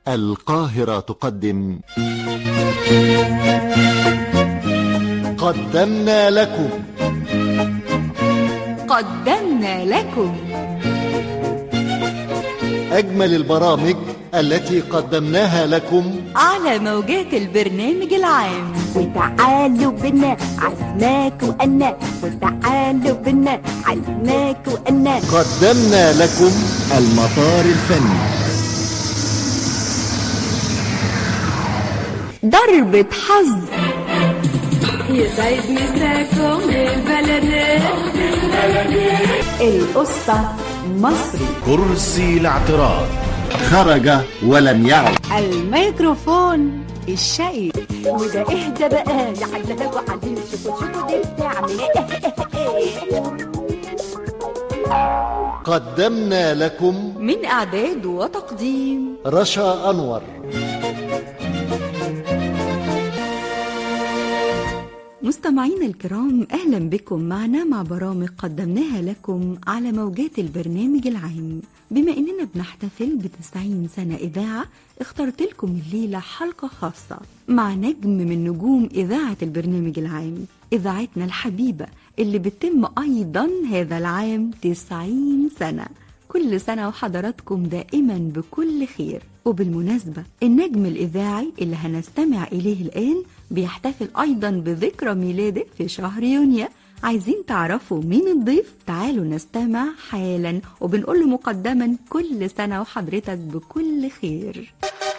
القاهرة تقدم قدمنا لكم قدمنا لكم أجمل البرامج التي قدمناها لكم على موجات البرنامج العام وتعالوا بنا عزماك وأنا وتعالوا بنا عزماك وأنا قدمنا لكم المطار الفني ضربة حظ يسعد مساكم البلد القصة مصري كرسي الاعتراض خرج ولم يعد الميكروفون الشقي وده اهدى بقى يا حلاوة وعليم شوفوا شوفوا دي بتعمل ايه قدمنا لكم من إعداد وتقديم رشا أنور مستمعينا الكرام أهلا بكم معنا مع برامج قدمناها لكم على موجات البرنامج العام بما إننا بنحتفل بتسعين سنة إذاعة اخترت لكم الليلة حلقة خاصة مع نجم من نجوم إذاعة البرنامج العام إذاعتنا الحبيبة اللي بتتم أيضا هذا العام تسعين سنة كل سنة وحضراتكم دائما بكل خير وبالمناسبة النجم الإذاعي اللي هنستمع إليه الآن بيحتفل أيضا بذكرى ميلاده في شهر يونيو عايزين تعرفوا مين الضيف تعالوا نستمع حالا وبنقول له مقدما كل سنة وحضرتك بكل خير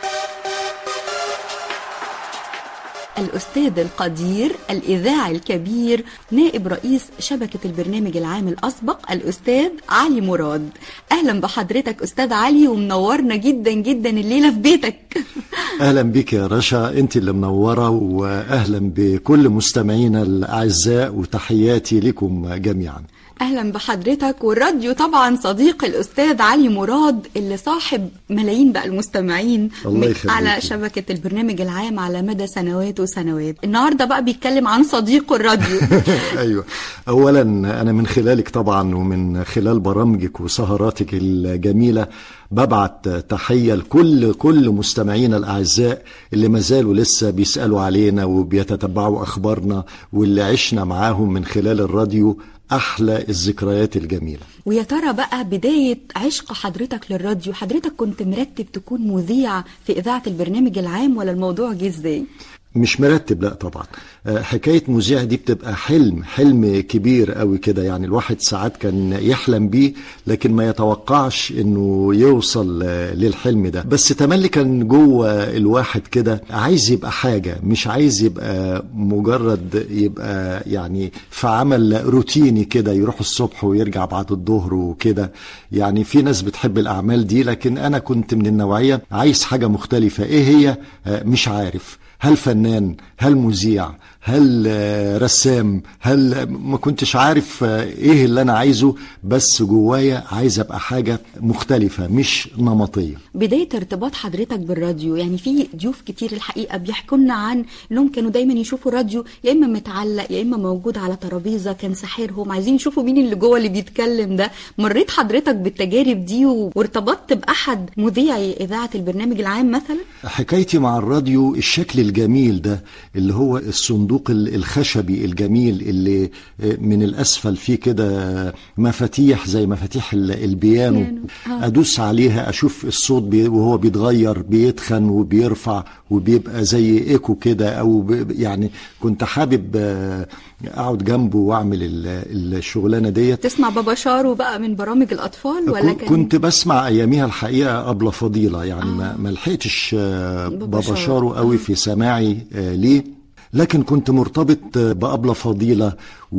الأستاذ القدير الإذاعي الكبير نائب رئيس شبكة البرنامج العام الأسبق الأستاذ علي مراد أهلا بحضرتك أستاذ علي ومنورنا جدا جدا الليلة في بيتك أهلا بك يا رشا أنت اللي منورة وأهلا بكل مستمعينا الأعزاء وتحياتي لكم جميعا اهلا بحضرتك والراديو طبعا صديق الاستاذ علي مراد اللي صاحب ملايين بقى المستمعين الله من- يخليك. على شبكه البرنامج العام على مدى سنوات وسنوات النهارده بقى بيتكلم عن صديقه الراديو ايوه اولا انا من خلالك طبعا ومن خلال برامجك وسهراتك الجميله ببعت تحيه لكل كل مستمعينا الاعزاء اللي ما زالوا لسه بيسالوا علينا وبيتتبعوا اخبارنا واللي عشنا معاهم من خلال الراديو احلى الذكريات الجميله ويا ترى بقى بدايه عشق حضرتك للراديو حضرتك كنت مرتب تكون مذيع في اذاعه البرنامج العام ولا الموضوع جه ازاي مش مرتب لا طبعا آه، حكاية مذيع دي بتبقى حلم حلم كبير قوي كده يعني الواحد ساعات كان يحلم بيه لكن ما يتوقعش انه يوصل آه، للحلم ده بس تملي كان جوه الواحد كده عايز يبقى حاجة مش عايز يبقى مجرد يبقى يعني في عمل روتيني كده يروح الصبح ويرجع بعد الظهر وكده يعني في ناس بتحب الأعمال دي لكن أنا كنت من النوعية عايز حاجة مختلفة إيه هي آه، مش عارف هل فنان هل مذيع هل آه، رسام هل ما كنتش عارف آه، ايه اللي انا عايزه بس جوايا عايز ابقى حاجة مختلفة مش نمطية بداية ارتباط حضرتك بالراديو يعني في ضيوف كتير الحقيقة بيحكوا لنا عن انهم كانوا دايما يشوفوا راديو يا اما متعلق يا اما موجود على ترابيزة كان ساحرهم عايزين يشوفوا مين اللي جوه اللي بيتكلم ده مريت حضرتك بالتجارب دي و- وارتبطت بأحد مذيعي إذاعة البرنامج العام مثلا حكايتي مع الراديو الشكل الجميل ده اللي هو الصندوق ال- الخشبي الجميل اللي آه، من الأسفل فيه كده مفاتيح زي مفاتيح ال- البيانو بيانو، آه. أدوس عليها أشوف الصوت بي وهو بيتغير بيتخن وبيرفع وبيبقى زي إيكو كده أو ب- يعني كنت حابب آه، أقعد جنبه وأعمل ال- الشغلانة ديت تسمع بابا شارو بقى من برامج الأطفال ولا كن- كان كنت بسمع اياميها الحقيقه ابله فضيله يعني ما, ما لحقتش آه، بابا بابا شارو. شارو قوي في سماعي آه، ليه لكن كنت مرتبط آه، بأبلة فضيلة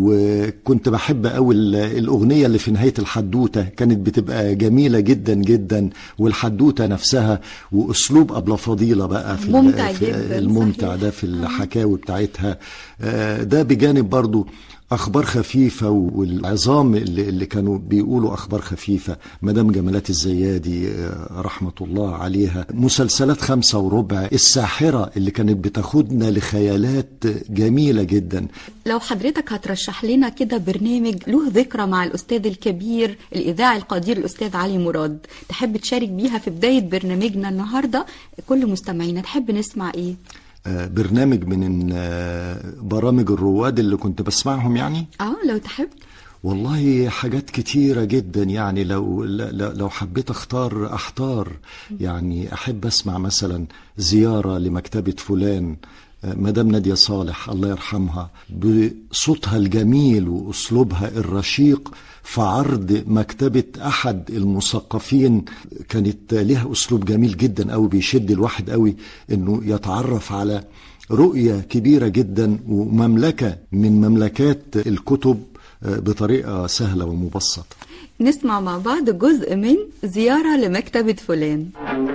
وكنت بحب قوي ال- الأغنية اللي في نهاية الحدوتة كانت بتبقى جميلة جدا جدا والحدوتة نفسها وأسلوب أبلة فضيلة بقى في ال- ممتع في جداً، الممتع صحيح. ده في الحكاوي بتاعتها آه، ده بجانب برضو اخبار خفيفه والعظام اللي, اللي كانوا بيقولوا اخبار خفيفه مدام جمالات الزيادي آه، رحمه الله عليها مسلسلات خمسة وربع الساحره اللي كانت بتاخدنا لخيالات جميله جدا لو حضرتك هترشح لنا كده برنامج له ذكرى مع الأستاذ الكبير الإذاعي القدير الأستاذ علي مراد تحب تشارك بيها في بداية برنامجنا النهاردة كل مستمعينا تحب نسمع إيه؟ آه، برنامج من آه، برامج الرواد اللي كنت بسمعهم يعني آه لو تحب والله حاجات كتيرة جدا يعني لو لو لو حبيت اختار احتار يعني احب اسمع مثلا زيارة لمكتبة فلان آه، مدام نادية صالح الله يرحمها بصوتها الجميل واسلوبها الرشيق في عرض مكتبة احد المثقفين كانت لها اسلوب جميل جدا قوي بيشد الواحد قوي انه يتعرف على رؤية كبيرة جدا ومملكة من مملكات الكتب آه، بطريقة سهلة ومبسطة نسمع مع بعض جزء من زيارة لمكتبة فلان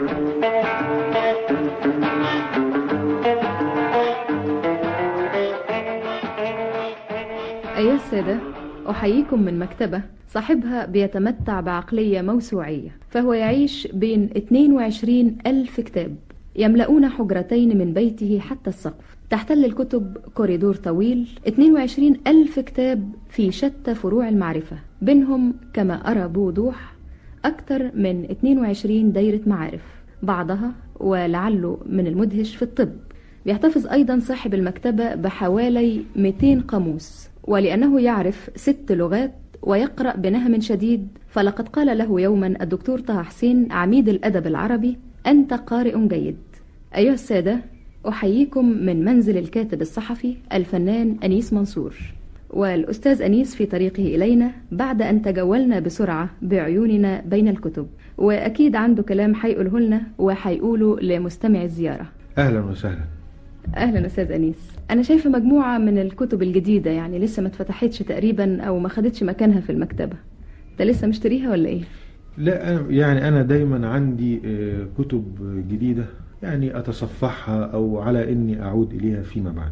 أيها السادة أحييكم من مكتبة صاحبها بيتمتع بعقلية موسوعية فهو يعيش بين 22 ألف كتاب يملؤون حجرتين من بيته حتى السقف تحتل الكتب كوريدور طويل 22 ألف كتاب في شتى فروع المعرفة بينهم كما أرى بوضوح أكثر من 22 دايرة معارف بعضها ولعله من المدهش في الطب بيحتفظ أيضا صاحب المكتبة بحوالي 200 قاموس ولأنه يعرف ست لغات ويقرأ بنهم شديد فلقد قال له يوما الدكتور طه حسين عميد الأدب العربي أنت قارئ جيد أيها السادة أحييكم من منزل الكاتب الصحفي الفنان أنيس منصور والأستاذ أنيس في طريقه إلينا بعد أن تجولنا بسرعة بعيوننا بين الكتب وأكيد عنده كلام حيقوله لنا وحيقوله لمستمع الزيارة اهلا وسهلا اهلا استاذ انيس انا شايفه مجموعه من الكتب الجديده يعني لسه ما اتفتحتش تقريبا او ما خدتش مكانها في المكتبه انت لسه مشتريها ولا ايه لا أنا- يعني انا دايما عندي آه، كتب جديده يعني اتصفحها او على اني اعود اليها فيما بعد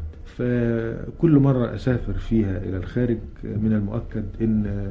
فكل مره اسافر فيها الى الخارج من المؤكد ان آه،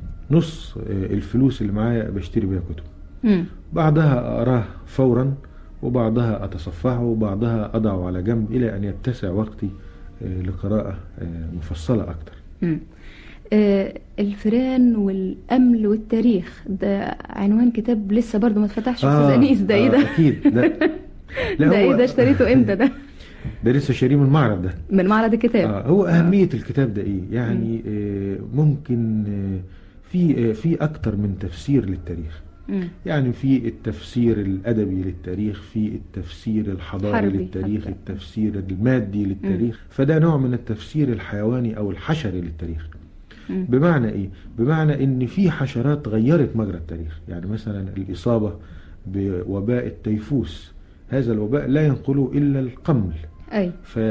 نص آه، الفلوس اللي معايا بشتري بيها كتب مم. بعضها اقراه فورا وبعضها اتصفحه وبعضها اضعه على جنب الى ان يتسع وقتي آه، لقراءه آه، مفصله اكتر مم. آه الفيران والامل والتاريخ ده عنوان كتاب لسه برضه ما اتفتحش استاذ انيس ده ايه آه، ده اكيد ده لا ده هو- ايه ده اشتريته امتى ده ده لسه شاريه من المعرض ده من معرض الكتاب آه هو أهمية الكتاب ده إيه؟ يعني آه ممكن آه في آه في أكتر من تفسير للتاريخ مم. يعني في التفسير الأدبي للتاريخ في التفسير الحضاري حربي للتاريخ حتى. التفسير المادي للتاريخ فده نوع من التفسير الحيواني أو الحشري للتاريخ مم. بمعنى إيه؟ بمعنى إن في حشرات غيرت مجرى التاريخ يعني مثلا الإصابة بوباء التيفوس هذا الوباء لا ينقله إلا القمل اي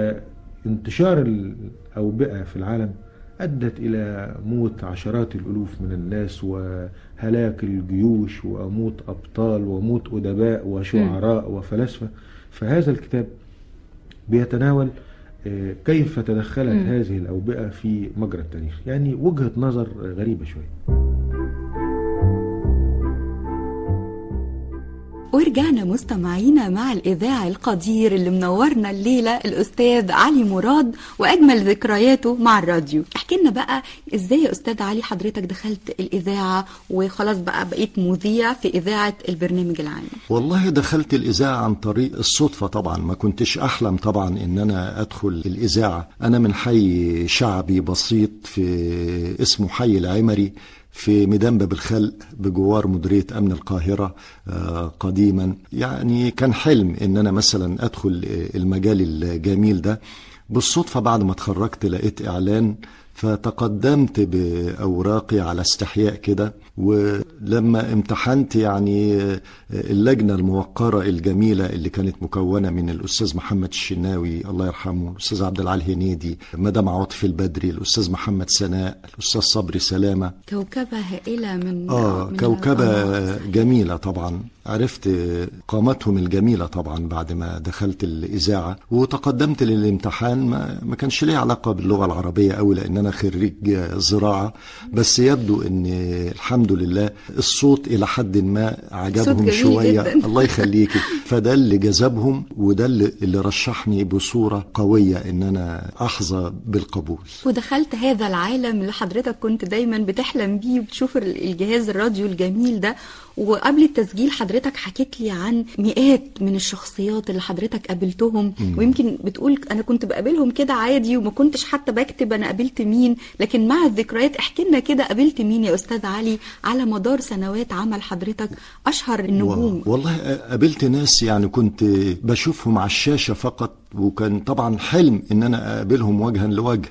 فانتشار الأوبئة في العالم أدت إلى موت عشرات الألوف من الناس وهلاك الجيوش وموت أبطال وموت أدباء وشعراء وفلاسفة فهذا الكتاب بيتناول آه، كيف تدخلت مم. هذه الأوبئة في مجرى التاريخ يعني وجهة نظر غريبة شوية ورجعنا مستمعينا مع الإذاعي القدير اللي منورنا الليلة الأستاذ علي مراد وأجمل ذكرياته مع الراديو احكي لنا بقى إزاي يا أستاذ علي حضرتك دخلت الإذاعة وخلاص بقى بقيت مذيع في إذاعة البرنامج العام والله دخلت الإذاعة عن طريق الصدفة طبعا ما كنتش أحلم طبعا إن أنا أدخل الإذاعة أنا من حي شعبي بسيط في اسمه حي العمري في ميدان باب الخلق بجوار مديرية أمن القاهرة آه، قديما يعني كان حلم إن أنا مثلا أدخل آه، المجال الجميل ده بالصدفة بعد ما اتخرجت لقيت إعلان فتقدمت بأوراقي على استحياء كده ولما امتحنت يعني اللجنة الموقرة الجميلة اللي كانت مكونة من الأستاذ محمد الشناوي الله يرحمه الأستاذ عبد العال هنيدي مدام عاطف البدري الأستاذ محمد سناء الأستاذ صبري سلامة كوكبة هائلة من آه من كوكبة الأنوار. جميلة طبعا عرفت قامتهم الجميلة طبعا بعد ما دخلت الإذاعة وتقدمت للامتحان ما, ما كانش ليه علاقة باللغة العربية أوي لأن أنا خريج زراعة بس يبدو أن الحمد لله الصوت إلى حد ما عجبهم جميل شوية جداً. الله يخليكي فده اللي جذبهم وده اللي, اللي رشحني بصورة قوية أن أنا أحظى بالقبول ودخلت هذا العالم اللي حضرتك كنت دايما بتحلم بيه وبتشوف ال- الجهاز الراديو الجميل ده وقبل التسجيل حضرتك حكيت لي عن مئات من الشخصيات اللي حضرتك قابلتهم ويمكن بتقول انا كنت بقابلهم كده عادي وما كنتش حتى بكتب انا قابلت مين لكن مع الذكريات احكي لنا كده قابلت مين يا استاذ علي على مدار سنوات عمل حضرتك اشهر النجوم و- والله قابلت ناس يعني كنت بشوفهم على الشاشة فقط وكان طبعا حلم ان انا اقابلهم وجها لوجه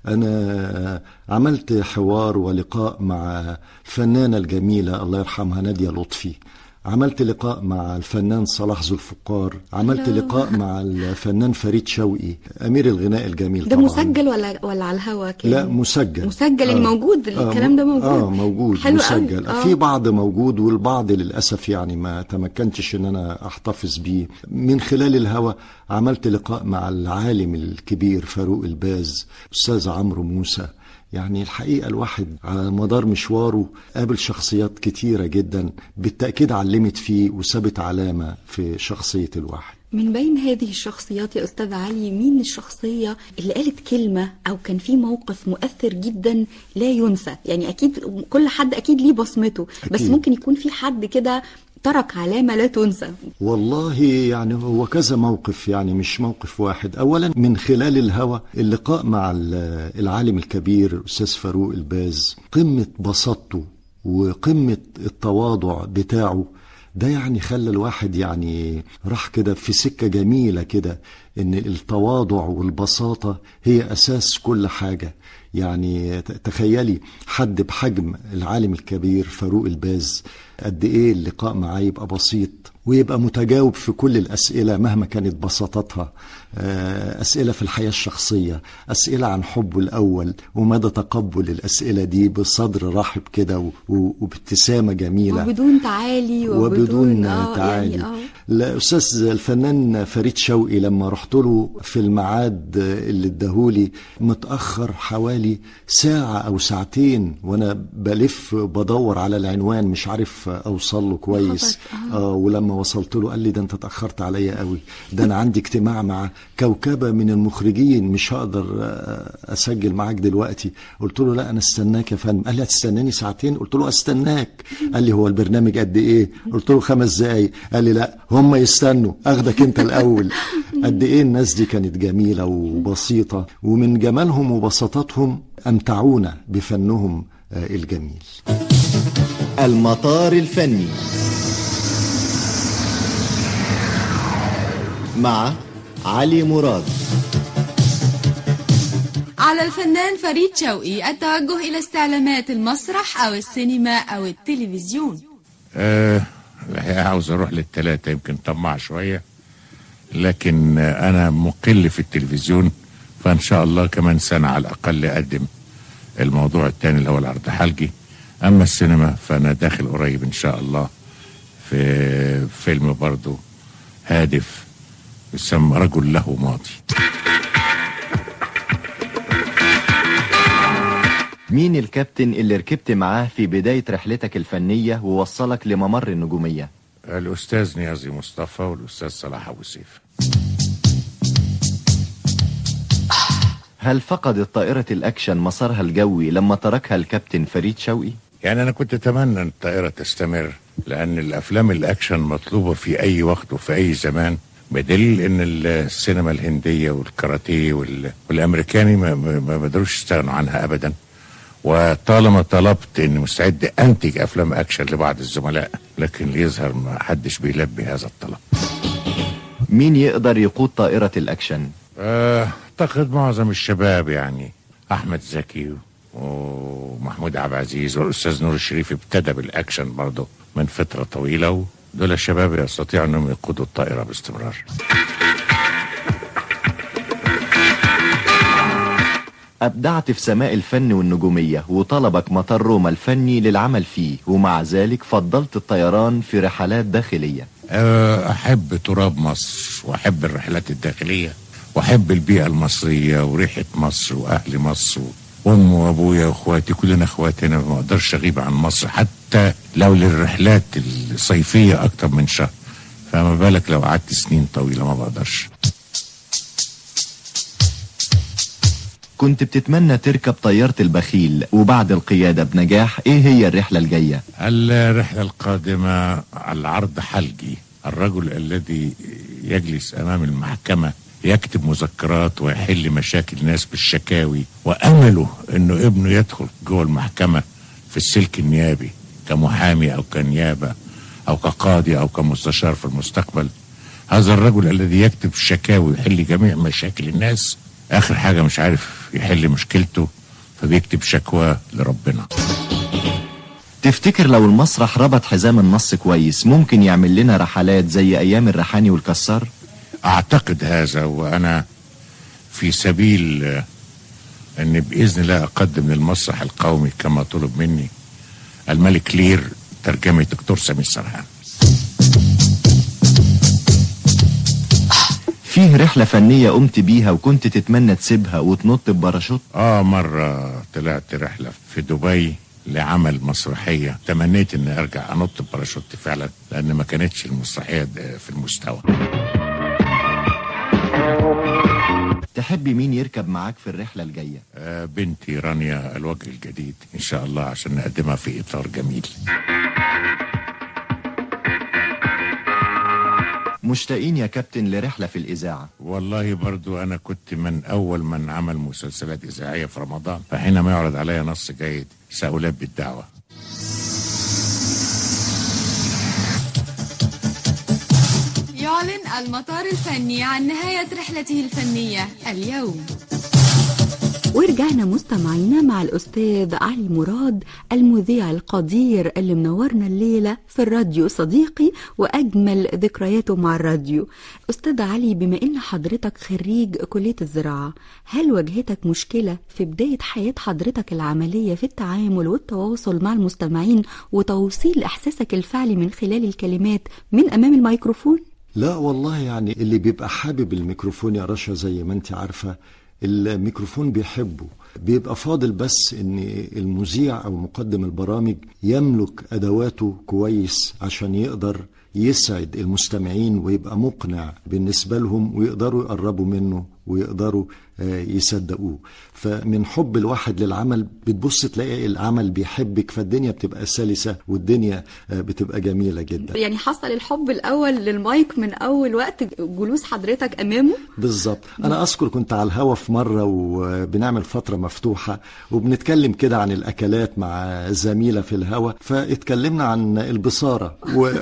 انا عملت حوار ولقاء مع الفنانة الجميلة الله يرحمها نادية لطفي عملت لقاء مع الفنان صلاح ذو الفقار عملت الله. لقاء مع الفنان فريد شوقي امير الغناء الجميل ده طبعا مسجل ولا ولا على الهوا كان لا مسجل مسجل يعني موجود الكلام ده موجود اه موجود حلو قوي. مسجل آه. في بعض موجود والبعض للاسف يعني ما تمكنتش ان انا احتفظ بيه من خلال الهوى عملت لقاء مع العالم الكبير فاروق الباز استاذ عمرو موسى يعني الحقيقة الواحد على مدار مشواره قابل شخصيات كتيرة جدا بالتأكيد علمت فيه وسابت علامة في شخصية الواحد من بين هذه الشخصيات يا أستاذ علي مين الشخصية اللي قالت كلمة أو كان في موقف مؤثر جدا لا ينسى يعني أكيد كل حد أكيد ليه بصمته بس أكيد. ممكن يكون في حد كده ترك علامة لا تنسى والله يعني هو كذا موقف يعني مش موقف واحد اولا من خلال الهوى اللقاء مع ال- العالم الكبير الاستاذ فاروق الباز قمه بساطته وقمه التواضع بتاعه ده يعني خلى الواحد يعني راح كده في سكه جميله كده ان التواضع والبساطه هي اساس كل حاجه يعني ت- تخيلي حد بحجم العالم الكبير فاروق الباز قد ايه اللقاء معاه يبقى بسيط ويبقى متجاوب في كل الاسئله مهما كانت بساطتها آه، اسئله في الحياه الشخصيه اسئله عن حبه الاول ومدى تقبل الاسئله دي بصدر رحب كده و- و- وبابتسامه جميله وبدون تعالي وبدون, وبدون آه تعالي يعني آه. لا استاذ الفنان فريد شوقي لما رحت له في الميعاد اللي اداهولي متاخر حوالي ساعه او ساعتين وانا بلف بدور على العنوان مش عارف اوصل له كويس خبر، آه ولما وصلت له قال لي ده انت اتاخرت عليا قوي ده انا عندي اجتماع مع كوكبه من المخرجين مش هقدر آه، اسجل معاك دلوقتي قلت له لا انا استناك يا فندم قال لي هتستناني ساعتين قلت له استناك قال لي هو البرنامج قد ايه قلت له خمس دقايق قال لي لا هم يستنوا اخدك انت الاول قد ايه الناس دي كانت جميله وبسيطه ومن جمالهم وبساطتهم امتعونا بفنهم آه، الجميل المطار الفني مع علي مراد على الفنان فريد شوقي التوجه إلى استعلامات المسرح أو السينما أو التلفزيون آه الحقيقة عاوز اروح للتلاتة يمكن طماع شوية لكن آه انا مقل في التلفزيون فان شاء الله كمان سنة على الاقل اقدم الموضوع التاني اللي هو العرض حلقي اما السينما فانا داخل قريب ان شاء الله في فيلم برضو هادف يسمى رجل له ماضي مين الكابتن اللي ركبت معاه في بداية رحلتك الفنية ووصلك لممر النجومية الاستاذ نيازي مصطفى والاستاذ صلاح ابو سيف هل فقدت طائرة الأكشن مسارها الجوي لما تركها الكابتن فريد شوقي؟ يعني انا كنت اتمنى ان الطائره تستمر لان الافلام الاكشن مطلوبه في اي وقت وفي اي زمان بدليل ان السينما الهنديه والكاراتيه وال- والامريكاني ما ما ما قدروش يستغنوا عنها ابدا وطالما طلبت اني مستعد انتج افلام اكشن لبعض الزملاء لكن ليظهر ما حدش بيلبي هذا الطلب مين يقدر يقود طائرة الأكشن؟ آه، اعتقد معظم الشباب يعني احمد زكي ومحمود عبد العزيز والاستاذ نور الشريف ابتدى بالاكشن برضه من فتره طويله ودول الشباب يستطيعوا انهم يقودوا الطائره باستمرار أبدعت في سماء الفن والنجومية وطلبك مطار روما الفني للعمل فيه ومع ذلك فضلت الطيران في رحلات داخلية آه، أحب تراب مصر وأحب الرحلات الداخلية وأحب البيئة المصرية وريحة مصر وأهل مصر وأم وأبويا وأخواتي كلنا أخواتي أنا ما أقدرش أغيب عن مصر حتى لو للرحلات الصيفية أكتر من شهر فما بالك لو قعدت سنين طويلة ما بقدرش كنت بتتمنى تركب طيارة البخيل وبعد القيادة بنجاح ايه هي الرحلة الجاية الرحلة القادمة العرض حلقي الرجل الذي يجلس أمام المحكمة يكتب مذكرات ويحل مشاكل الناس بالشكاوي وأمله أنه ابنه يدخل جوه المحكمة في السلك النيابي كمحامي أو كنيابة أو كقاضي أو كمستشار في المستقبل هذا الرجل الذي يكتب شكاوي ويحل جميع مشاكل الناس آخر حاجة مش عارف يحل مشكلته فبيكتب شكوى لربنا تفتكر لو المسرح ربط حزام النص كويس ممكن يعمل لنا رحلات زي ايام الريحاني والكسار اعتقد هذا وانا في سبيل آه، ان باذن الله اقدم للمسرح القومي كما طلب مني الملك لير ترجمه دكتور سمير سرحان فيه رحلة فنية قمت بيها وكنت تتمنى تسيبها وتنط بباراشوت اه مره طلعت رحله في دبي لعمل مسرحيه تمنيت اني ارجع انط بباراشوت فعلا لان ما كانتش المسرحيه د- في المستوى تحبي مين يركب معاك في الرحلة الجاية آه بنتي رانيا الوجه الجديد ان شاء الله عشان نقدمها في اطار جميل مشتاقين يا كابتن لرحلة في الإذاعة والله برضو أنا كنت من أول من عمل مسلسلات إذاعية في رمضان فحينما يعرض علي نص جيد سألبي الدعوة يعلن المطار الفني عن نهاية رحلته الفنية اليوم ورجعنا مستمعينا مع الأستاذ علي مراد المذيع القدير اللي منورنا الليلة في الراديو صديقي وأجمل ذكرياته مع الراديو أستاذ علي بما إن حضرتك خريج كلية الزراعة هل واجهتك مشكلة في بداية حياة حضرتك العملية في التعامل والتواصل مع المستمعين وتوصيل إحساسك الفعلي من خلال الكلمات من أمام الميكروفون؟ لا والله يعني اللي بيبقى حابب الميكروفون يا رشا زي ما انت عارفة الميكروفون بيحبه بيبقى فاضل بس ان المذيع او مقدم البرامج يملك ادواته كويس عشان يقدر يسعد المستمعين ويبقى مقنع بالنسبة لهم ويقدروا يقربوا منه ويقدروا آه، يصدقوه فمن حب الواحد للعمل بتبص تلاقي العمل بيحبك فالدنيا بتبقى سلسة والدنيا آه، بتبقى جميلة جدا يعني حصل الحب الأول للمايك من أول وقت جلوس حضرتك أمامه بالظبط انا اذكر كنت على الهوا في مره وبنعمل فتره مفتوحه وبنتكلم كده عن الاكلات مع زميله في الهوا فاتكلمنا عن البصاره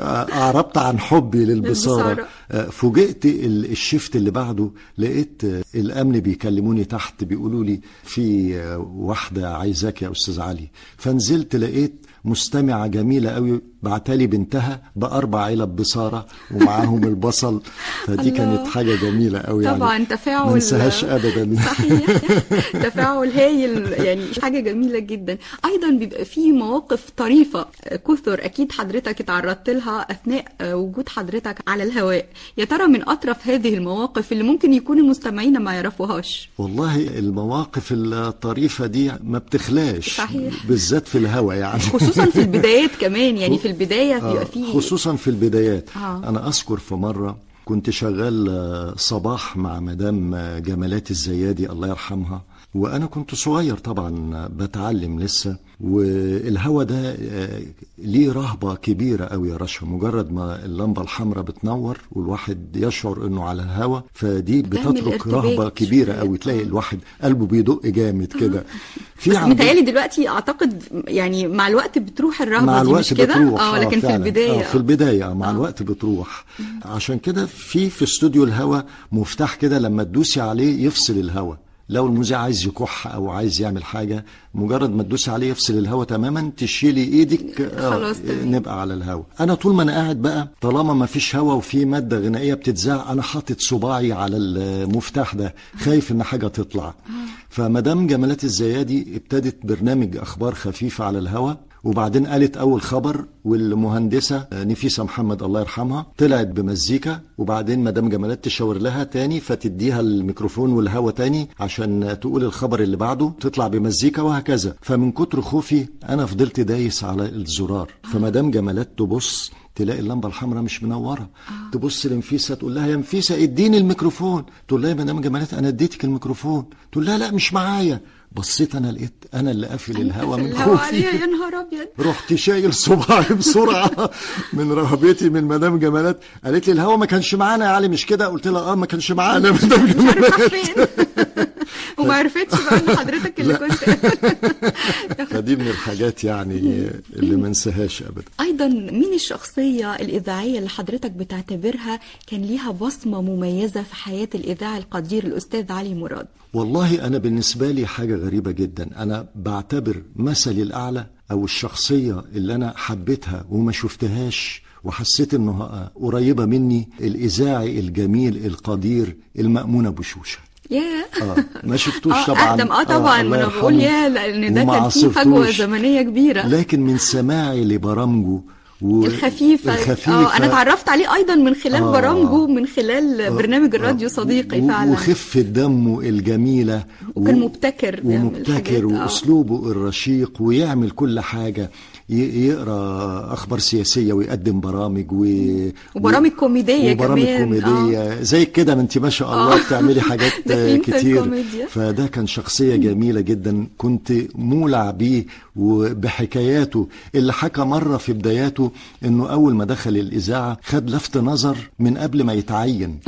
واعربت عن حبي للبصاره للبصارة. آه، فوجئت ال- الشفت اللي بعده لقيت آه، الامن بيكلموني تحت بيقولوا لي في آه، واحده عايزاك يا استاذ علي فنزلت لقيت مستمعة جميلة قوي بعتالي بنتها بأربع علب بصارة ومعاهم البصل فدي الله. كانت حاجة جميلة قوي يعني طبعا تفاعل ما انساهاش ابدا صحيح تفاعل هايل يعني حاجة جميلة جدا أيضا بيبقى في مواقف طريفة كثر أكيد حضرتك اتعرضت لها أثناء وجود حضرتك على الهواء يا ترى من أطرف هذه المواقف اللي ممكن يكون المستمعين ما يعرفوهاش والله المواقف الطريفة دي ما بتخلاش صحيح. بالذات في الهوا يعني خصوصا في البدايات كمان يعني في البداية آه، بيبقى في خصوصا في البدايات آه. انا اذكر في مره كنت شغال آه، صباح مع مدام آه، جمالات الزيادي الله يرحمها وانا كنت صغير طبعا آه، بتعلم لسه والهوا ده آه، ليه رهبه كبيره قوي يا رشا مجرد ما اللمبه الحمراء بتنور والواحد يشعر انه على الهوا فدي بتعمل بتترك ارتباك رهبه كبيره شوية. قوي تلاقي الواحد قلبه بيدق جامد كده بس عندنا- متهيألي دلوقتي أعتقد يعني مع الوقت بتروح الرهبة مع دي الوقت مش كده؟ بتروح اه لكن في فعلاً. البداية آه في البداية آه مع الوقت بتروح عشان كده في في استوديو الهوا مفتاح كده لما تدوسي عليه يفصل الهوا لو المذيع عايز يكح او عايز يعمل حاجه مجرد ما تدوسي عليه يفصل الهواء تماما تشيلي ايدك آه، خلاص تمام. نبقى على الهواء انا طول ما انا قاعد بقى طالما ما فيش هواء وفي ماده غنائيه بتتذاع انا حاطط صباعي على المفتاح ده خايف ان حاجه تطلع فمدام جمالات الزيادي ابتدت برنامج اخبار خفيفه على الهواء وبعدين قالت اول خبر والمهندسه نفيسه محمد الله يرحمها طلعت بمزيكا وبعدين مدام جمالات تشاور لها تاني فتديها الميكروفون والهوا تاني عشان تقول الخبر اللي بعده تطلع بمزيكا وهكذا فمن كتر خوفي انا فضلت دايس على الزرار فمدام جمالات تبص تلاقي اللمبه الحمراء مش منوره تبص لنفيسه تقول لها يا نفيسه اديني الميكروفون تقول لها يا مدام جمالات انا اديتك الميكروفون تقول لها لا مش معايا بصيت انا لقيت انا اللي قافل الهوا من الهوا خوفي عليها يا نهار ابيض رحت شايل صباعي بسرعه من رهبتي من مدام جمالات قالت لي الهوا ما كانش معانا يا علي مش كده قلت لها اه ما كانش معانا يا مدام راح جمالات فين وما عرفتش بقى ان حضرتك اللي كنت فدي من الحاجات يعني اللي ما انساهاش ابدا ايضا مين الشخصيه الاذاعيه اللي حضرتك بتعتبرها كان ليها بصمه مميزه في حياه الاذاعي القدير الاستاذ علي مراد والله انا بالنسبه لي حاجه غريبه جدا انا بعتبر مثلي الاعلى او الشخصيه اللي انا حبيتها وما شفتهاش وحسيت انها قريبه مني الاذاعي الجميل القدير المأمون ابو شوشه ياه اه ما شفتوش اه طبعا اقدم اه طبعا الله ما انا بقول يرحمه. ياه لان ده وما كان فيه فجوه عاصرتوش. زمنيه كبيره لكن من سماعي لبرامجه و... الخفيفة الخفيفة اه انا اتعرفت عليه ايضا من خلال آه. برامجه من خلال برنامج الراديو صديقي و- فعلا وخفة دمه الجميلة وكان مبتكر بيعمل حاجات ومبتكر آه. واسلوبه الرشيق ويعمل كل حاجه ي- يقرا اخبار سياسيه ويقدم برامج و... وبرامج كوميديه وبرامج كمان كوميديه زي كده ما انت ما شاء الله آه. بتعملي حاجات داخلين في كتير الكوميديا. فده كان شخصيه جميله جدا كنت مولع بيه وبحكاياته اللي حكى مره في بداياته انه اول ما دخل الاذاعه خد لفت نظر من قبل ما يتعين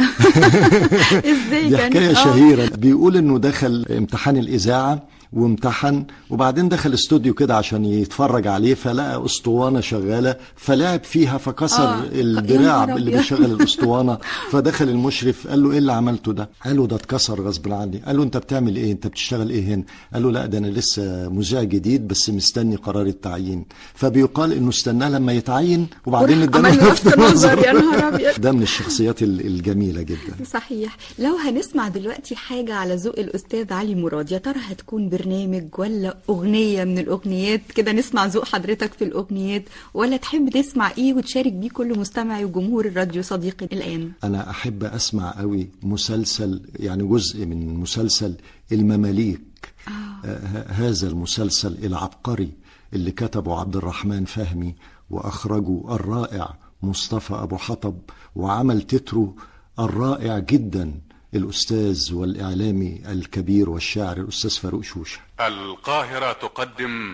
ازاي دي كان حكايه آه. شهيره بيقول انه دخل امتحان الاذاعه وامتحن وبعدين دخل استوديو كده عشان يتفرج عليه فلقى اسطوانه شغاله فلعب فيها فكسر آه. آه. يا الدراع نهار اللي أبيض. بيشغل الاسطوانه فدخل المشرف قال له ايه اللي عملته ده؟ قال له ده اتكسر غصب عني قال له انت بتعمل ايه؟ انت بتشتغل ايه هنا؟ قال له لا ده انا لسه مذيع جديد بس مستني قرار التعيين فبيقال انه استناه لما يتعين وبعدين وراح اداله عمل له لفت نظر يا نهار أبيض. ده من الشخصيات ال- الجميله جدا صحيح لو هنسمع دلوقتي حاجة على ذوق الأستاذ علي مراد يا ترى هتكون برنامج ولا أغنية من الأغنيات كده نسمع ذوق حضرتك في الأغنيات ولا تحب تسمع إيه وتشارك بيه كل مستمعي وجمهور الراديو صديقي الآن انا احب اسمع قوي مسلسل يعني جزء من مسلسل المماليك آه. هذا المسلسل العبقري اللي كتبه عبد الرحمن فهمي واخرجه الرائع مصطفى ابو حطب وعمل تتره الرائع جدا الاستاذ والاعلامي الكبير والشاعر الاستاذ فاروق شوشه القاهرة تقدم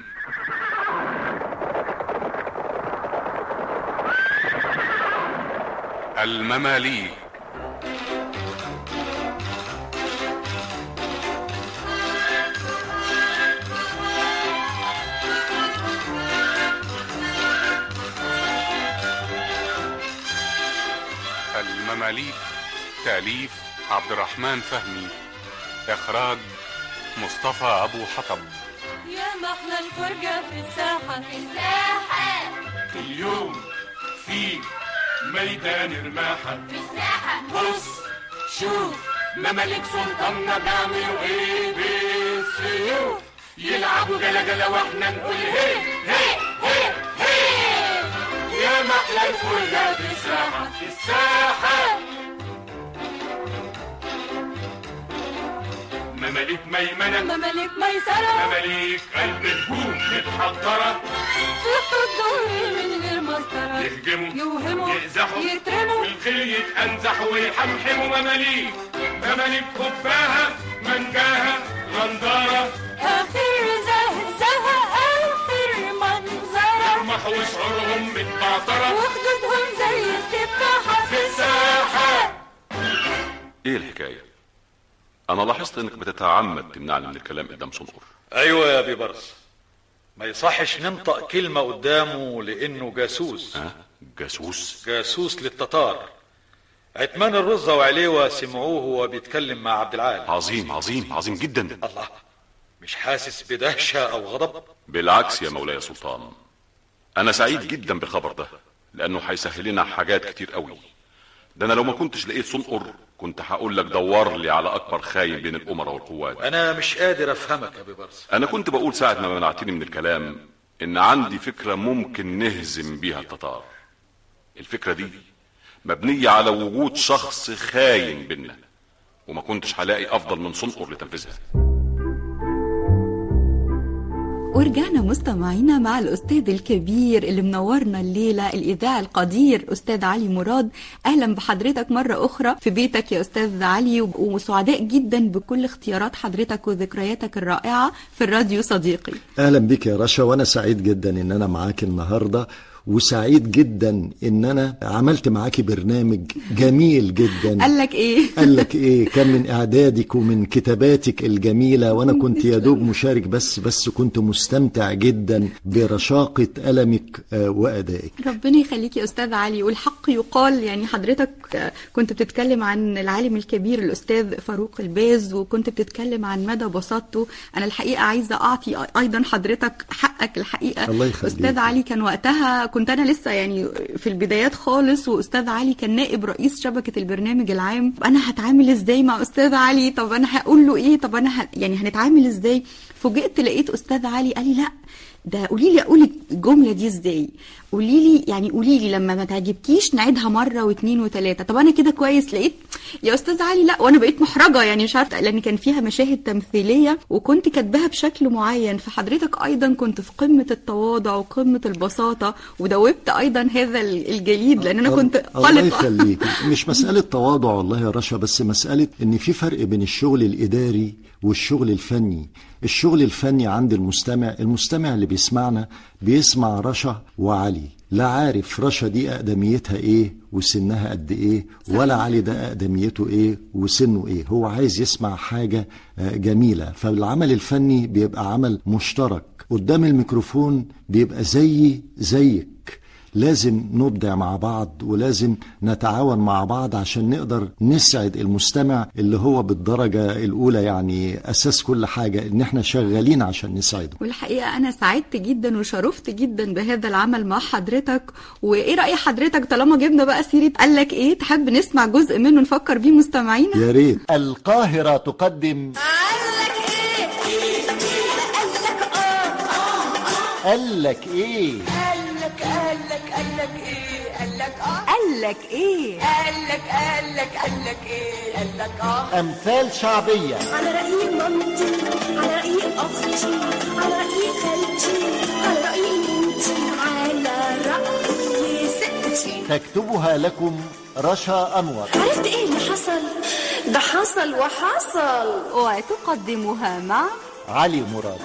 المماليك المماليك تأليف عبد الرحمن فهمي إخراج مصطفى أبو حطب يا محلى الفرجة في الساحة في الساحة اليوم في ميدان رماحة في الساحة بص شوف مماليك سلطاننا بيعملوا ايه بالسيوف يلعبوا جلا جلا واحنا نقول هي هي هي هي يا محلى الفرجة في الساحة في الساحة مماليك ميمنة مماليك ميسرة مماليك قلب الهجوم متحضرة في الظهر من غير مسطرة يهجموا يوهموا يقزحوا يترموا والخيل يتأنزح ويحمحموا مماليك مماليك خفاها منجاها غندارة آخر زهزها آخر منظرة يرمحوا وشعورهم متبعترة وخدودهم زي التفاحة في الساحة ايه الحكايه انا لاحظت انك بتتعمد تمنعني من الكلام قدام صنقر ايوه يا بيبرس ما يصحش ننطق كلمة قدامه لانه جاسوس ها جاسوس جاسوس للتتار عتمان الرزة وعليوة سمعوه وهو بيتكلم مع عبد العال عظيم عظيم عظيم جدا الله مش حاسس بدهشة أو غضب بالعكس يا مولاي سلطان انا سعيد جدا بالخبر ده لانه هيسهل لنا حاجات كتير قوي ده انا لو ما كنتش لقيت صنقر كنت هقول لك دور لي على اكبر خاين بين الامراء والقوات أنا مش قادر أفهمك يا بيبرس انا كنت بقول ساعة ما منعتني من الكلام ان عندي فكرة ممكن نهزم بيها التتار الفكرة دي مبنية على وجود شخص خاين بينا وما كنتش هلاقي افضل من صنقر لتنفيذها ورجعنا مستمعينا مع الأستاذ الكبير اللي منورنا الليلة الإذاعي القدير أستاذ علي مراد أهلا بحضرتك مرة أخرى في بيتك يا أستاذ علي وسعداء جدا بكل اختيارات حضرتك وذكرياتك الرائعة في الراديو صديقي اهلا بك يا رشا وانا سعيد جدا ان انا معاك النهارده وسعيد جدا ان انا عملت معاكي برنامج جميل جدا قال لك إيه؟ قال لك ايه كان من اعدادك ومن كتاباتك الجميله وانا كنت يا دوب مشارك بس بس كنت مستمتع جدا برشاقه قلمك آه، وادائك ربنا يخليك يا استاذ علي والحق يقال يعني حضرتك آه، كنت بتتكلم عن العالم الكبير الاستاذ فاروق الباز وكنت بتتكلم عن مدى بساطته انا الحقيقه عايزه اعطي ايضا حضرتك حقك الحقيقه الله يخليك. استاذ علي كان وقتها كنت انا لسه يعني في البدايات خالص واستاذ علي كان نائب رئيس شبكه البرنامج العام انا هتعامل ازاي مع استاذ علي طب انا هقول له ايه طب انا ه... يعني هنتعامل ازاي فوجئت لقيت استاذ علي قال لي لا ده قولي لي اقول الجمله دي ازاي قولي لي يعني قولي لي لما ما تعجبكيش نعيدها مره واثنين وثلاثه طب انا كده كويس لقيت يا استاذ علي لا وانا بقيت محرجه يعني مش عارفه لان كان فيها مشاهد تمثيليه وكنت كاتباها بشكل معين فحضرتك ايضا كنت في قمه التواضع وقمه البساطه ودوبت ايضا هذا الجليد لان انا كنت الله قلقه يخليك مش مسألة تواضع والله يا رشا بس مسألة ان في فرق بين الشغل الاداري والشغل الفني الشغل الفني عند المستمع المستمع اللي بيسمعنا بيسمع رشا وعلي لا عارف رشا دي أقدميتها إيه وسنها قد إيه ولا علي ده أقدميته إيه وسنه إيه هو عايز يسمع حاجة آه، جميلة فالعمل الفني بيبقى عمل مشترك قدام الميكروفون بيبقى زيي زيك لازم نبدع مع بعض ولازم نتعاون مع بعض عشان نقدر نسعد المستمع اللي هو بالدرجة الأولى يعني أساس كل حاجة إن إحنا شغالين عشان نسعده والحقيقة أنا سعدت جدا وشرفت جدا بهذا العمل مع حضرتك وإيه رأي حضرتك طالما جبنا بقى سيرة قال لك إيه تحب نسمع جزء منه نفكر بيه مستمعينا يا ريت القاهرة تقدم قال لك إيه قالك قالك قالك ايه قالك اه قالك إيه قالك قالك قالك ايه قالك اه أمثال شعبية على رأي مامتي على رأي أختي على رأي خالتي على رأي مامتي على رأي ستي تكتبها لكم رشا أنور عرفت إيه اللي حصل؟ ده حصل وحصل وتقدمها مع علي مراد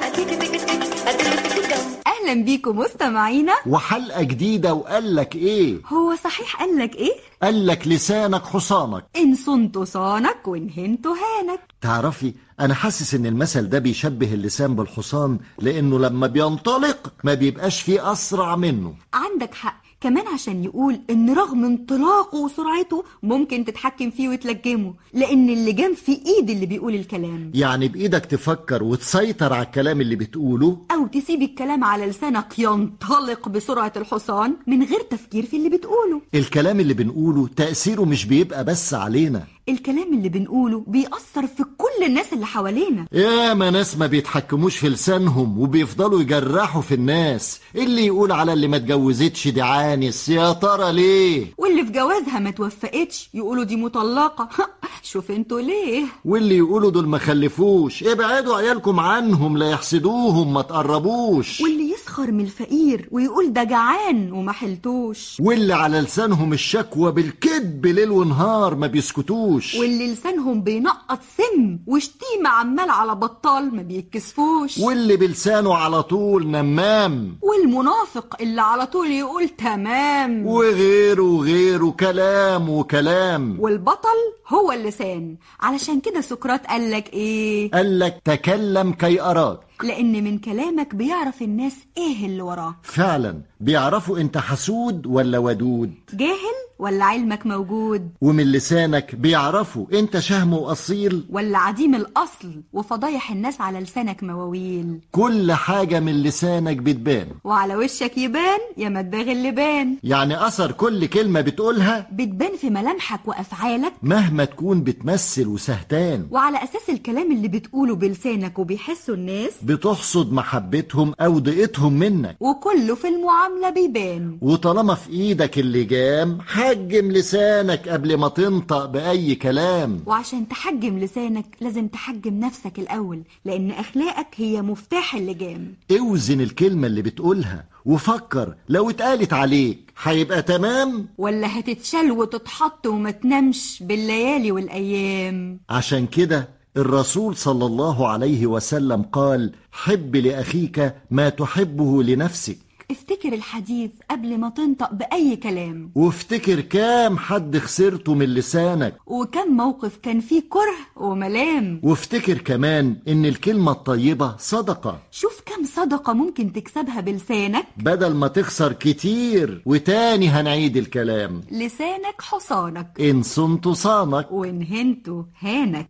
أهلا بيكم مستمعينا وحلقة جديدة وقال لك إيه هو صحيح قال لك إيه قال لك لسانك حصانك إن صنت صانك وإن هنت هانك تعرفي أنا حاسس إن المثل ده بيشبه اللسان بالحصان لأنه لما بينطلق ما بيبقاش فيه أسرع منه عندك حق كمان عشان يقول ان رغم انطلاقه وسرعته ممكن تتحكم فيه وتلجمه لان اللجام في ايد اللي بيقول الكلام يعني بإيدك تفكر وتسيطر على الكلام اللي بتقوله او تسيب الكلام على لسانك ينطلق بسرعة الحصان من غير تفكير في اللي بتقوله الكلام اللي بنقوله تأثيره مش بيبقى بس علينا الكلام اللي بنقوله بيأثر في كل الناس اللي حوالينا يا ما ناس ما بيتحكموش في لسانهم وبيفضلوا يجرحوا في الناس اللي يقول على اللي ما اتجوزتش دي عانس يا ترى ليه واللي في جوازها ما توفقتش يقولوا دي مطلقة شوف انتوا ليه واللي يقولوا دول ما خلفوش ابعدوا عيالكم عنهم لا يحسدوهم ما تقربوش واللي يسخر من الفقير ويقول ده جعان وما حلتوش واللي على لسانهم الشكوى بالكذب ليل ونهار ما بيسكتوش واللي لسانهم بينقط سم وشتيمة عمال على بطال ما بيتكسفوش واللي بلسانه على طول نمام والمنافق اللي على طول يقول تمام وغيره وغيره كلام وكلام والبطل هو اللسان علشان كده سقراط قالك ايه قال لك تكلم كي أراك لأن من كلامك بيعرف الناس إيه اللي وراه فعلا بيعرفوا انت حسود ولا ودود جاهل ولا علمك موجود ومن لسانك بيعرفوا انت شهم واصيل ولا عديم الأصل وفضايح الناس على لسانك مواويل كل حاجة من لسانك بتبان وعلى وشك يبان يا مداغ اللبان يعني اثر كل كلمة بتقولها بتبان في ملامحك وأفعالك مهما تكون بتمثل وسهتان وعلى أساس الكلام اللي بتقوله بلسانك وبيحسه الناس بتحصد محبتهم او ضيقتهم منك وكله في المعاملة بيبان وطالما في ايدك اللجام حجم لسانك قبل ما تنطق باي كلام وعشان تحجم لسانك لازم تحجم نفسك الأول لأن أخلاقك هي مفتاح اللجام اوزن الكلمة اللي بتقولها وفكر لو اتقالت عليك هيبقى تمام ولا هتتشال وتتحط وما تنامش بالليالي والأيام عشان كده الرسول صلى الله عليه وسلم قال حب لأخيك ما تحبه لنفسك افتكر الحديث قبل ما تنطق بأي كلام وافتكر كام حد خسرته من لسانك وكم موقف كان فيه كره وملام وافتكر كمان ان الكلمة الطيبة صدقة شوف كم صدقة ممكن تكسبها بلسانك بدل ما تخسر كتير وتاني هنعيد الكلام لسانك حصانك إن صنت صانك وإن هنته هانك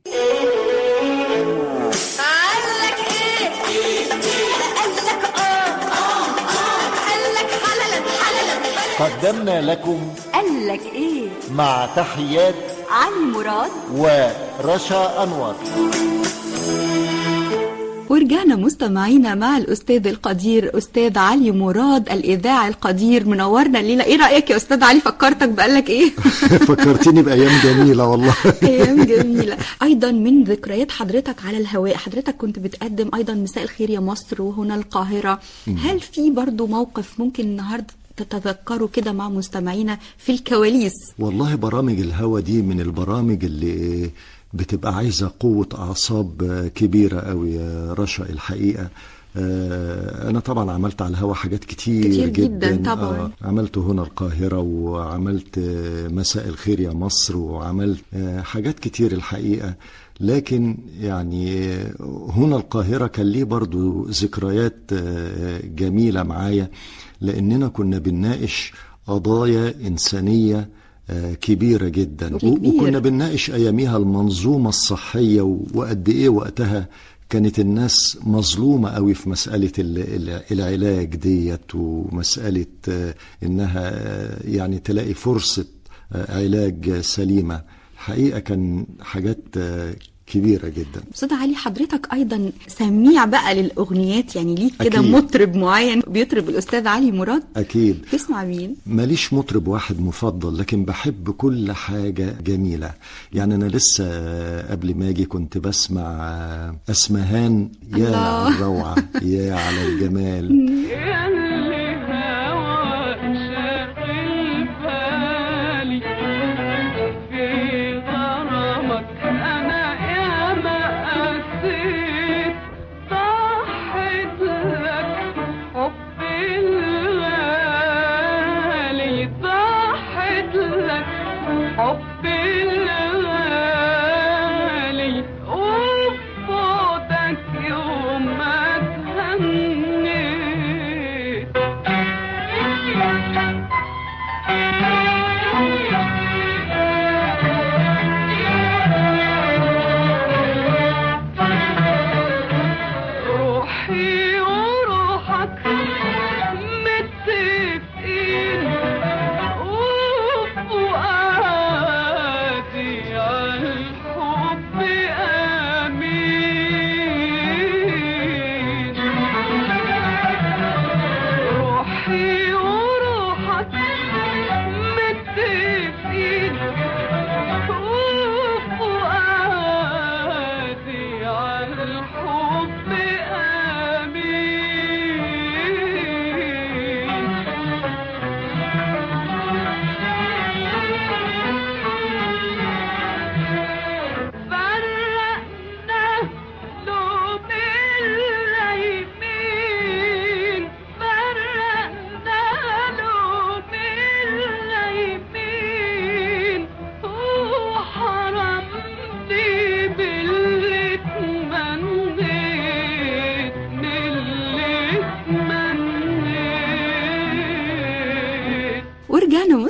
قالك ايه قالك اه اه اه قالك حللا حللا قدمنا لكم قالك إيه مع تحيات علي مراد ورشا أنور ورجعنا مستمعينا مع الأستاذ القدير أستاذ علي مراد الإذاعي القدير منورنا الليلة إيه رأيك يا أستاذ علي فكرتك بقالك إيه؟ فكرتني بأيام جميلة والله أيام جميلة أيضا من ذكريات حضرتك على الهواء حضرتك كنت بتقدم أيضا مساء الخير يا مصر وهنا القاهرة هل في برضو موقف ممكن النهاردة تتذكروا كده مع مستمعينا في الكواليس والله برامج الهوا دي من البرامج اللي بتبقى عايزة قوة أعصاب كبيرة أوي يا رشا الحقيقة آه، أنا طبعا عملت على الهوا حاجات كتير, كتير جداً طبعاً. آه، عملت هنا القاهرة وعملت آه، مساء الخير يا مصر وعملت آه، حاجات كتير الحقيقة لكن يعني آه، هنا القاهرة كان ليه برضو ذكريات آه، جميلة معايا لأننا كنا بنناقش قضايا إنسانية آه، كبيرة جدا كبير. وكنا بنناقش أياميها المنظومة الصحية و- وقد إيه وقتها كانت الناس مظلومة قوي في مسألة ال- ال- العلاج ديت ومسألة آه، إنها آه، يعني تلاقي فرصة آه، علاج سليمة حقيقة كان حاجات آه، كبيرة جدا أستاذ علي حضرتك أيضا سميع بقى للأغنيات يعني ليك كده أكيد. مطرب معين بيطرب الأستاذ علي مراد أكيد تسمع مين؟ ماليش مطرب واحد مفضل لكن بحب كل حاجة جميلة يعني أنا لسه قبل ما أجي كنت بسمع أسمهان يا الله. على الروعة يا على الجمال ياللي هواك شاغل بالي في غرامك أنا ياما قسيت ضحيت لك حبي الغالي ضحيت لك حبي الغالي وفوتك يوم ما تهنيت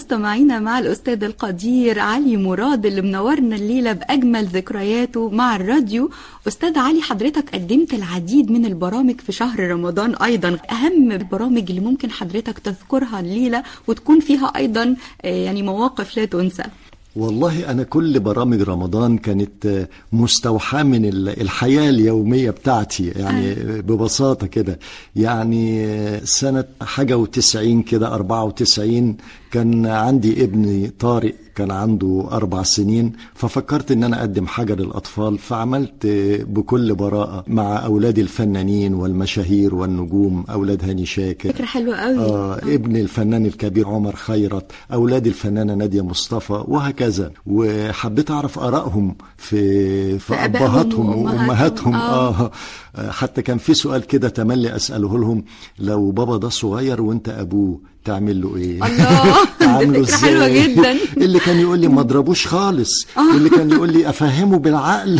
مستمعينا مع الأستاذ القدير علي مراد اللي منورنا الليلة بأجمل ذكرياته مع الراديو أستاذ علي حضرتك قدمت العديد من البرامج في شهر رمضان أيضا أهم البرامج اللي ممكن حضرتك تذكرها الليلة وتكون فيها أيضا آه، يعني مواقف لا تنسى والله أنا كل برامج رمضان كانت آه، مستوحاة من ال- الحياة اليومية بتاعتي يعني ببساطة كده يعني آه، سنة حاجة وتسعين كده أربعة وتسعين كان عندي ابني طارق كان عنده أربع سنين ففكرت إن أنا أقدم حاجة للأطفال فعملت آه، بكل براءة مع أولادي الفنانين والمشاهير والنجوم أولاد هاني شاكر فكرة حلوة قوي آه ابن الفنان الكبير عمر خيرت أولاد الفنانة نادية مصطفى وهكذا وحبيت أعرف آرائهم في في في آبائهم أبهاتهم وأمهاتهم. وأمهاتهم آه. آه حتى كان في سؤال كده تملي أسأله لهم لو بابا ده صغير وأنت أبوه تعمل له إيه؟ الله تعامله دي فكرة حلوة إزاي؟ جدا اللي كان يقول لي ما اضربوش خالص واللي كان يقول لي افهمه بالعقل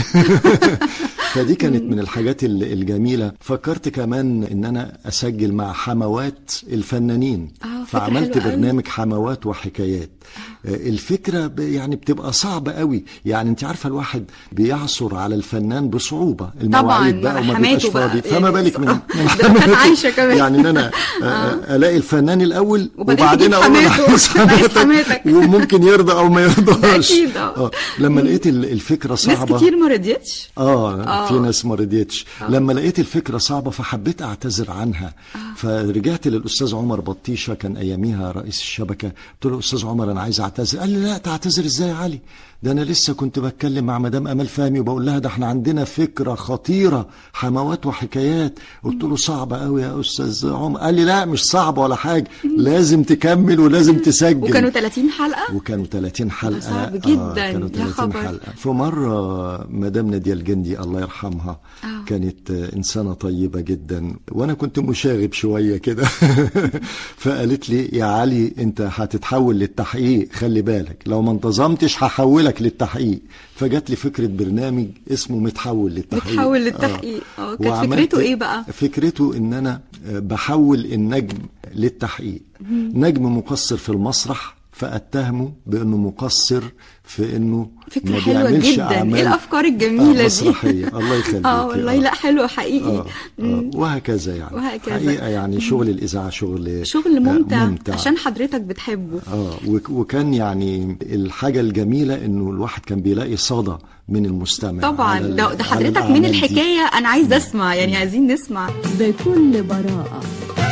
فدي كانت من الحاجات ال- الجميله فكرت كمان ان انا اسجل مع حموات الفنانين آه، فكرة فعملت حلوة قوي. برنامج حموات وحكايات آه، الفكره ب- يعني بتبقى صعبه قوي يعني انت عارفه الواحد بيعثر على الفنان بصعوبه المواعيد بقى وما بيبقاش حماته بقى. فاضي فما بالك من من ده كانت حماته. عايشة كمان. يعني ان انا آه، الاقي الفنان الاول وبعدين وبعدين تجيب اقول انا حماته. عايز عايز حماتك حماتك. وممكن يرضى او ما يرضاش أكيد، آه. اه لما لقيت ال- الفكره ناس صعبه كتير ما رضيتش اه آه. في ناس ما رضيتش لما لقيت الفكره صعبه فحبيت اعتذر عنها فرجعت للاستاذ عمر بطيشه كان اياميها رئيس الشبكه قلت له استاذ عمر انا عايز اعتذر قال لي لا تعتذر ازاي يا علي ده انا لسه كنت بتكلم مع مدام امال فهمي وبقول لها ده احنا عندنا فكره خطيره حموات وحكايات قلت له صعبه قوي يا استاذ عمر قال لي لا مش صعبه ولا حاجه لازم تكمل ولازم تسجل وكانوا 30 حلقة وكانوا 30 حلقة صعب آه جدا، كانوا يا 30 خبر. حلقة في مرة مدام نادية الجندي الله يرحمها آه. كانت آه، إنسانة طيبة جدا وأنا كنت مشاغب شوية كده فقالت لي يا علي أنت هتتحول للتحقيق خلي بالك لو ما انتظمتش هحولك للتحقيق فجات لي فكرة برنامج اسمه متحول للتحقيق متحول للتحقيق اه كانت وعملت- فكرته ايه بقى؟ فكرته ان انا بحول النجم للتحقيق مم. نجم مقصر في المسرح فاتهمه بانه مقصر في انه فكرة ما حلوة بيعملش جدا أعمال ايه الافكار الجميلة آه دي مسرحية الله يخليك اه والله لا حلو حقيقي آه آه وهكذا يعني وهكذا. حقيقة يعني شغل الإذاعة شغل شغل آه، ممتع, ممتع. عشان حضرتك بتحبه اه وك- وكان يعني الحاجة الجميلة انه الواحد كان بيلاقي صدى من المستمع طبعا على ال- ده, ده على حضرتك الأعمال من دي. الحكاية انا عايز اسمع يعني عايزين نسمع بكل براءة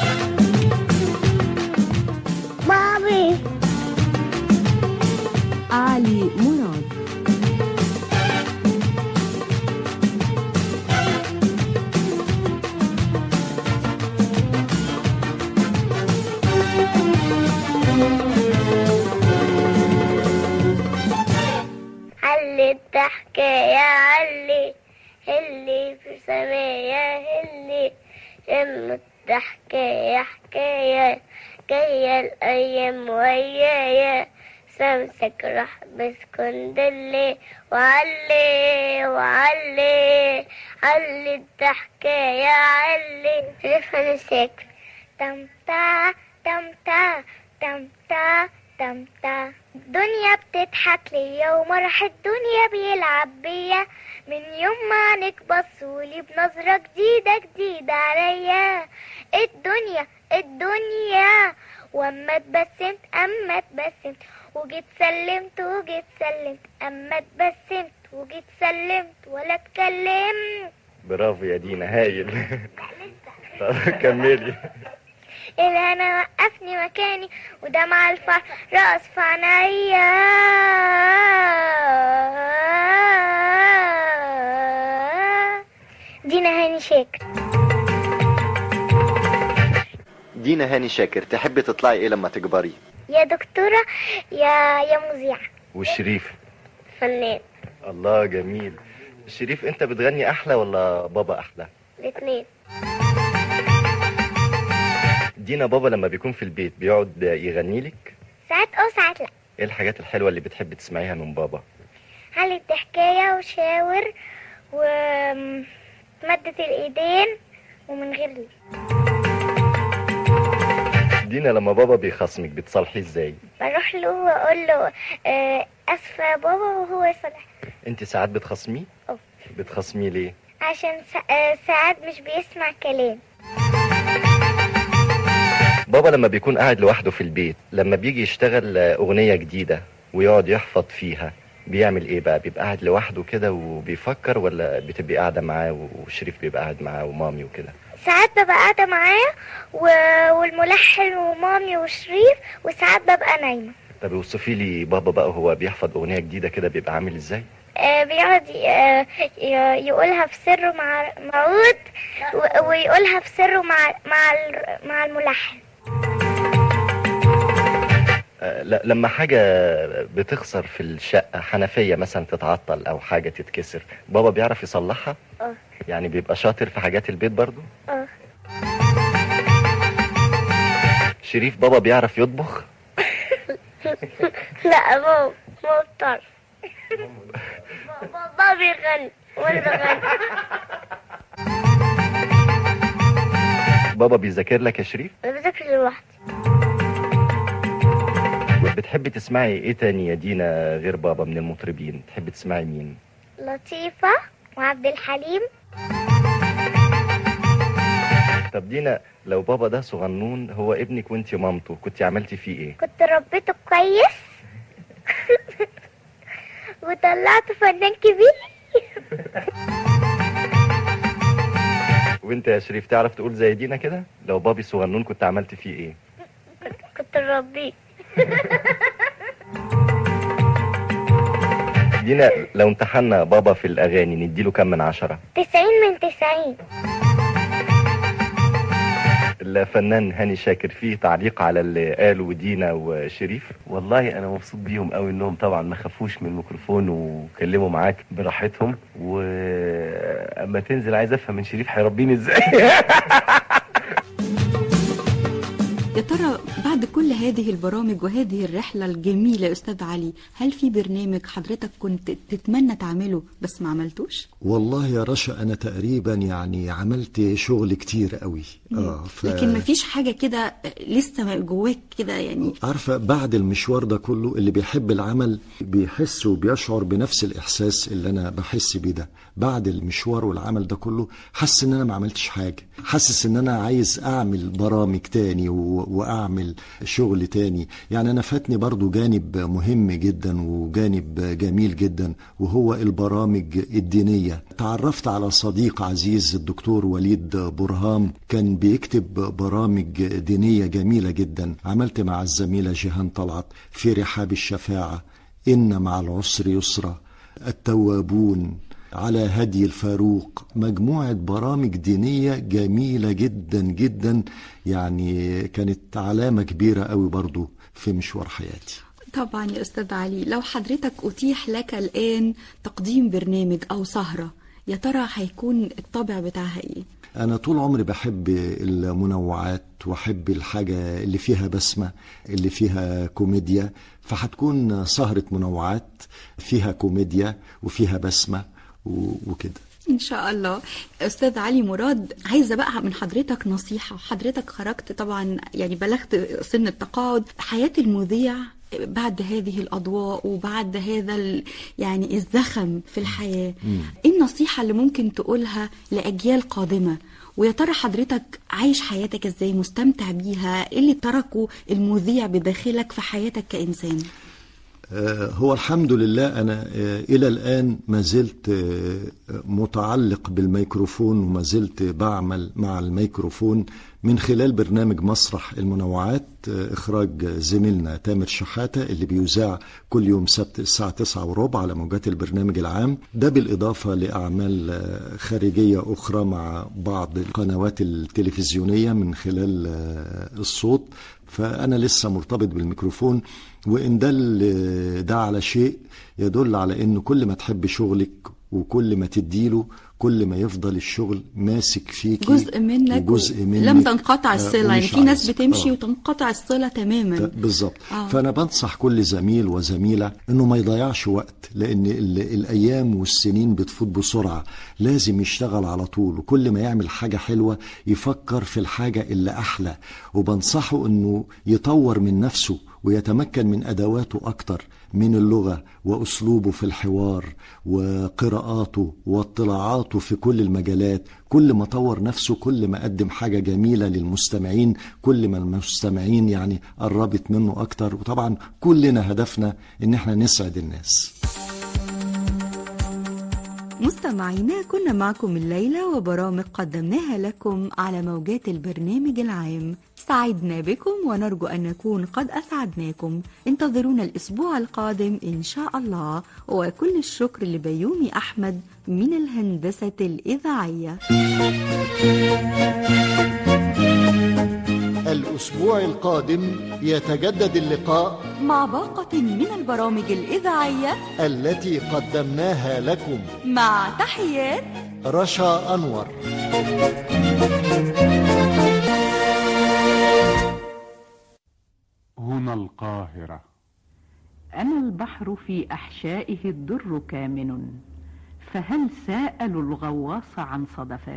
مامي علي مراد علي الضحكة يا علي اللي في سمايا اللي شم الضحكة يا حكاية جاية الأيام ويايا سمسك راح بسكندلي وعلي وعلي علي الضحكة يا علي رفع نسيك تم تا تم تا تم تا تم تا الدنيا بتضحك ليا ومرح الدنيا بيلعب بيا من يوم ما عينك بصولي بنظرة جديدة جديدة عليا الدنيا الدنيا واما اتبسمت اما اتبسمت وجيت سلمت وجيت سلمت اما اتبسمت وجيت سلمت ولا اتكلمت برافو يا دينا هايل طب كملي اللي انا وقفني مكاني ودمع الفرح رقص في عينيا دينا هاني شاكر دينا هاني شاكر تحبي تطلعي ايه لما تكبري يا دكتورة يا يا مذيعة والشريف فنان الله جميل شريف انت بتغني احلى ولا بابا احلى الاتنين دينا بابا لما بيكون في البيت بيقعد يغني لك ساعات اه ساعات لا ايه الحاجات الحلوه اللي بتحب تسمعيها من بابا علي الحكاية وشاور ومادة الإيدين ومن غير لي دينا لما بابا بيخصمك بتصالحيه ازاي بروح له واقول له آه، اسفه يا بابا وهو يصلح انت ساعات بتخصميه أه. بتخصميه ليه عشان سا- آه، ساعات مش بيسمع كلام بابا لما بيكون قاعد لوحده في البيت لما بيجي يشتغل آه، اغنيه جديده ويقعد يحفظ فيها بيعمل ايه بقى بيبقى قاعد لوحده كده وبيفكر ولا بتبقي قاعده معاه وشريف بيبقى قاعد معاه ومامي وكده ساعات ببقى قاعده معاه و... والملحن ومامي وشريف وساعات ببقى نايمه طب اوصفي لي بابا بقى هو بيحفظ اغنيه جديده كده بيبقى عامل ازاي آه، بيقعد ي- آه، ي- يقولها في سره مع معود و- ويقولها في سره مع مع ال- مع الملحن آه، لا لما حاجة بتخسر في الشقة حنفية مثلا تتعطل أو حاجة تتكسر بابا بيعرف يصلحها اه يعني بيبقى شاطر في حاجات البيت برضو اه شريف بابا بيعرف يطبخ لا بابا ما بطرف بابا بيغني وانا بغني بابا بيذاكر لك يا شريف انا بذاكر لوحدي بتحبي تسمعي ايه تاني يا دينا غير بابا من المطربين تحبي تسمعي مين لطيفة وعبد الحليم طب دينا لو بابا ده صغنون هو ابنك وانت مامته كنت عملتي فيه ايه كنت ربيته كويس وطلعته فنان كبير وانت يا شريف تعرف تقول زي دينا كده لو بابي صغنون كنت عملت فيه ايه كنت ربيه دينا لو امتحنا بابا في الاغاني نديله كام من عشرة تسعين من تسعين الفنان هاني شاكر فيه تعليق على اللي قاله دينا وشريف والله انا مبسوط بيهم قوي انهم طبعا ما خافوش من الميكروفون وكلموا معاك براحتهم واما تنزل عايز افهم من شريف هيربيني ازاي يا ترى بعد كل هذه البرامج وهذه الرحلة الجميلة يا أستاذ علي هل في برنامج حضرتك كنت تتمنى تعمله بس ما عملتوش؟ والله يا رشا انا تقريبا يعني عملت شغل كتير قوي اه ف... لكن ما فيش حاجة كده لسه جواك كده يعني عارفة بعد المشوار ده كله اللي بيحب العمل بيحس وبيشعر بنفس الإحساس اللي أنا بحس بيه ده بعد المشوار والعمل ده كله حاسس إن أنا ما عملتش حاجة حاسس إن أنا عايز أعمل برامج تاني و... وأعمل شغل تاني يعني أنا فاتني برضو جانب مهم جدا وجانب جميل جدا وهو البرامج الدينية تعرفت على صديق عزيز الدكتور وليد برهام كان بيكتب برامج دينية جميلة جدا عملت مع الزميلة جيهان طلعت في رحاب الشفاعة إن مع العسر يسرا التوابون على هدي الفاروق مجموعة برامج دينية جميلة جدا جدا يعني كانت علامة كبيرة قوي برضو في مشوار حياتي طبعا يا أستاذ علي لو حضرتك أتيح لك الآن تقديم برنامج أو سهرة يا ترى هيكون الطابع بتاعها إيه؟ أنا طول عمري بحب المنوعات وأحب الحاجة اللي فيها بسمة اللي فيها كوميديا فهتكون سهرة منوعات فيها كوميديا وفيها بسمة و- وكده إن شاء الله أستاذ علي مراد عايزة بقى من حضرتك نصيحة حضرتك خرجت طبعا يعني بلغت سن التقاعد حياة المذيع بعد هذه الأضواء وبعد هذا ال- يعني الزخم في الحياة إيه النصيحة اللي ممكن تقولها لأجيال قادمة ويا ترى حضرتك عايش حياتك ازاي مستمتع بيها ايه اللي تركه المذيع بداخلك في حياتك كإنسان آه، هو الحمد لله أنا آه، إلى الآن ما زلت آه، متعلق بالميكروفون وما زلت بعمل مع الميكروفون من خلال برنامج مسرح المنوعات آه، إخراج زميلنا تامر شحاتة اللي بيذاع كل يوم سبت الساعة 9 وربع على موجات البرنامج العام ده بالإضافة لأعمال آه، خارجية أخرى مع بعض القنوات التلفزيونية من خلال آه، الصوت فأنا لسه مرتبط بالميكروفون وإن دل ده على شيء يدل على إن كل ما تحب شغلك وكل ما تديله كل ما يفضل الشغل ماسك فيكي جزء منك وجزء و- منك لم تنقطع آه، الصلة يعني ومش في ناس عايز. بتمشي آه. وتنقطع الصلة تماما بالظبط آه. فانا بنصح كل زميل وزميله انه ما يضيعش وقت لان ال- الايام والسنين بتفوت بسرعه لازم يشتغل على طول وكل ما يعمل حاجه حلوه يفكر في الحاجه اللي احلى وبنصحه انه يطور من نفسه ويتمكن من ادواته اكتر من اللغه واسلوبه في الحوار وقراءاته واطلاعاته في كل المجالات كل ما طور نفسه كل ما قدم حاجه جميله للمستمعين كل ما المستمعين يعني قربت منه اكتر وطبعا كلنا هدفنا ان احنا نسعد الناس مستمعينا كنا معكم الليلة وبرامج قدمناها لكم على موجات البرنامج العام سعدنا بكم ونرجو أن نكون قد أسعدناكم انتظرونا الأسبوع القادم إن شاء الله وكل الشكر لبيومي أحمد من الهندسة الإذاعية الاسبوع القادم يتجدد اللقاء مع باقة من البرامج الإذاعية التي قدمناها لكم مع تحيات رشا انور هنا القاهرة أنا البحر في أحشائه الدر كامن فهل سألوا الغواص عن صدفات